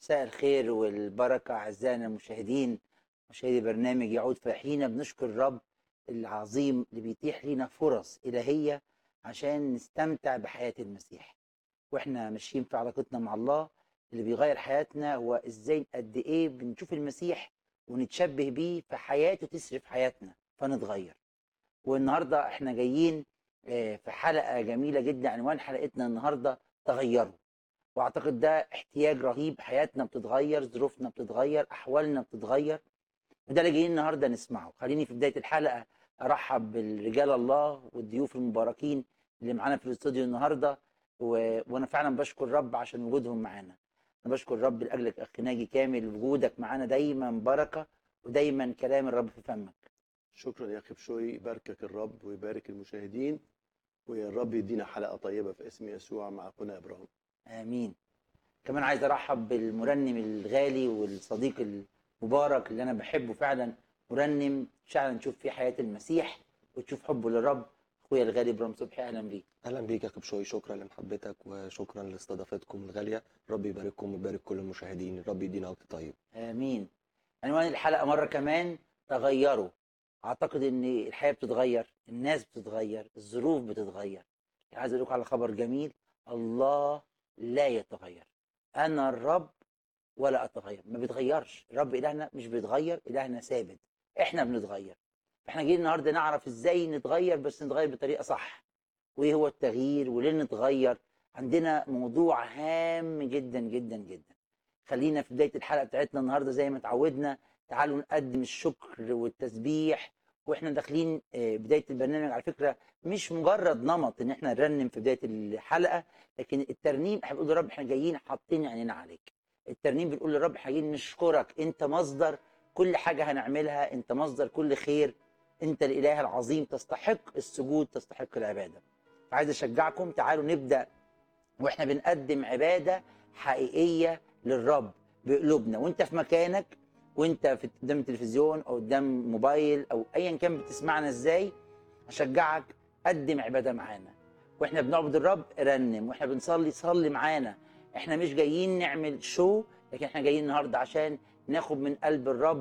مساء الخير والبركة أعزائنا المشاهدين مشاهدي برنامج يعود فرحينا بنشكر الرب العظيم اللي بيتيح لنا فرص إلهية عشان نستمتع بحياة المسيح واحنا ماشيين في علاقتنا مع الله اللي بيغير حياتنا هو ازاي قد ايه بنشوف المسيح ونتشبه بيه في حياته تسري في حياتنا فنتغير والنهارده احنا جايين آه، في حلقه جميله جدا عنوان حلقتنا النهارده تغيروا واعتقد ده احتياج رهيب حياتنا بتتغير ظروفنا بتتغير احوالنا بتتغير وده اللي جايين النهارده نسمعه خليني في بدايه الحلقه ارحب بالرجال الله والضيوف المباركين اللي معانا في الاستوديو النهارده و... وانا فعلا بشكر رب عشان وجودهم معانا انا بشكر رب لاجلك اخ ناجي كامل وجودك معانا دايما بركه ودايما كلام الرب في فمك شكرا يا اخي بشوي يباركك الرب ويبارك المشاهدين ويا الرب يدينا حلقه طيبه في اسم يسوع مع اخونا ابراهيم امين كمان عايز ارحب بالمرنم الغالي والصديق المبارك اللي انا بحبه فعلا مرنم فعلا نشوف فيه حياه المسيح وتشوف حبه للرب اخويا الغالي ابراهيم صبحي اهلا بيك اهلا بيك يا بشوي شكرا لمحبتك وشكرا لاستضافتكم الغاليه رب يبارككم ويبارك كل المشاهدين رب يدينا وقت طيب امين عنوان الحلقه مره كمان تغيروا اعتقد ان الحياه بتتغير الناس بتتغير الظروف بتتغير عايز اقول لكم على خبر جميل الله لا يتغير انا الرب ولا اتغير ما بيتغيرش الرب الهنا مش بيتغير الهنا ثابت احنا بنتغير احنا جايين النهارده نعرف ازاي نتغير بس نتغير بطريقه صح وايه هو التغيير وليه نتغير عندنا موضوع هام جدا جدا جدا خلينا في بدايه الحلقه بتاعتنا النهارده زي ما اتعودنا تعالوا نقدم الشكر والتسبيح واحنا داخلين آه، بدايه البرنامج على فكره مش مجرد نمط ان احنا نرنم في بدايه الحلقه لكن الترنيم احنا بنقول للرب احنا جايين حاطين عينينا عليك الترنيم بنقول للرب احنا جايين نشكرك انت مصدر كل حاجه هنعملها انت مصدر كل خير انت الاله العظيم تستحق السجود تستحق العباده فعايز اشجعكم تعالوا نبدا واحنا بنقدم عباده حقيقيه للرب بقلوبنا وانت في مكانك وانت في قدام التلفزيون او قدام موبايل او ايا كان بتسمعنا ازاي اشجعك قدم عباده معانا واحنا بنعبد الرب رنم واحنا بنصلي صلي معانا احنا مش جايين نعمل شو لكن احنا جايين النهارده عشان ناخد من قلب الرب